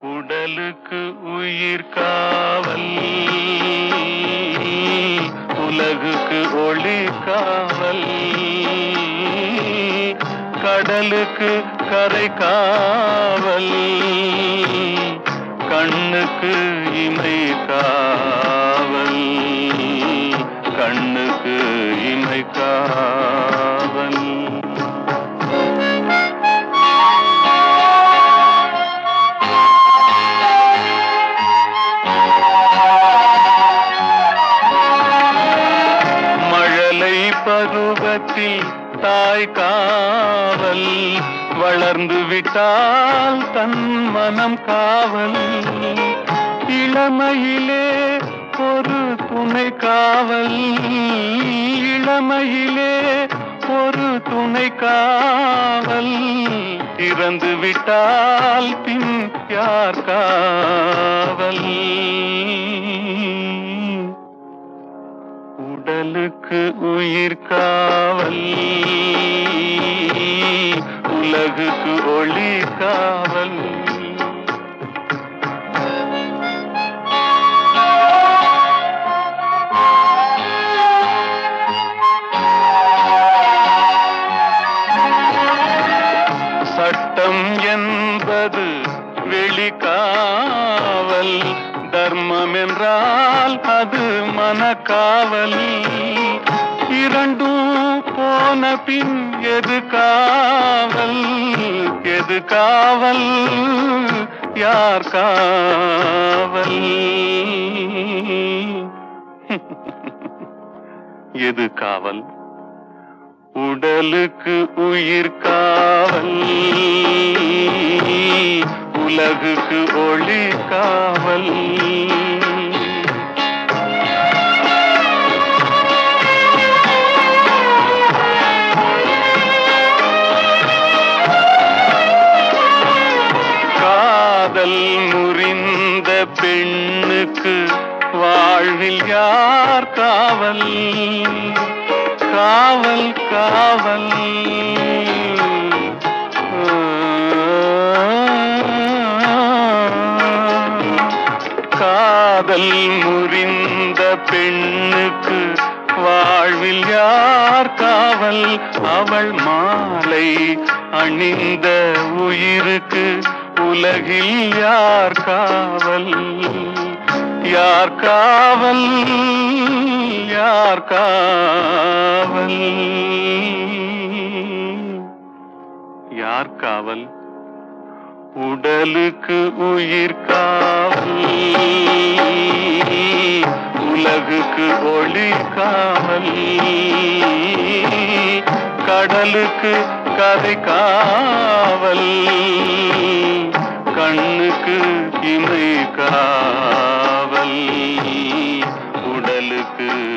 உடலுக்கு உயிர் காவல் உலகுக்கு ஒளி காவல் கடலுக்கு கரை காவல் கண்ணுக்கு இமை காவல் கண்ணுக்கு இமை காவல் மழலை பருவத்தில் தாய் காவல் வளர்ந்து விட்டால் தன் மனம் காவல் இளமையிலே ஒரு துணை காவல் இளமையிலே ஒரு துணை காவல் இறந்து விட்டால் பின் யார் காவல் உடலுக்கு உயிர் காவல் உலகுக்கு ஒளி காவல் சட்டம் என்பது வெளிக்காவல் தர்மம் என்றால் அது மனக்காவல் இரண்டும் போன பின் எது காவல் எது காவல் யார் காவல் எது காவல் உடலுக்கு உயிர் காவல் உலகுக்கு ஒளி காவல் காதல் முறிந்த பெண்ணுக்கு வாழ்வில் யார் காவல் காவல் காவல் காதல் முறிந்த பெண்ணுக்கு வாழ்வில் யார் காவல் அவள் மாலை அணிந்த உயிருக்கு உலகில் யார் காவல் யார் காவல் யார் காவல் யார் காவல் உடலுக்கு உயிர் காவல் உலகுக்கு ஒளி காவல் கடலுக்கு கதை காவல் கண்ணுக்கு இமை காவல் உடலுக்கு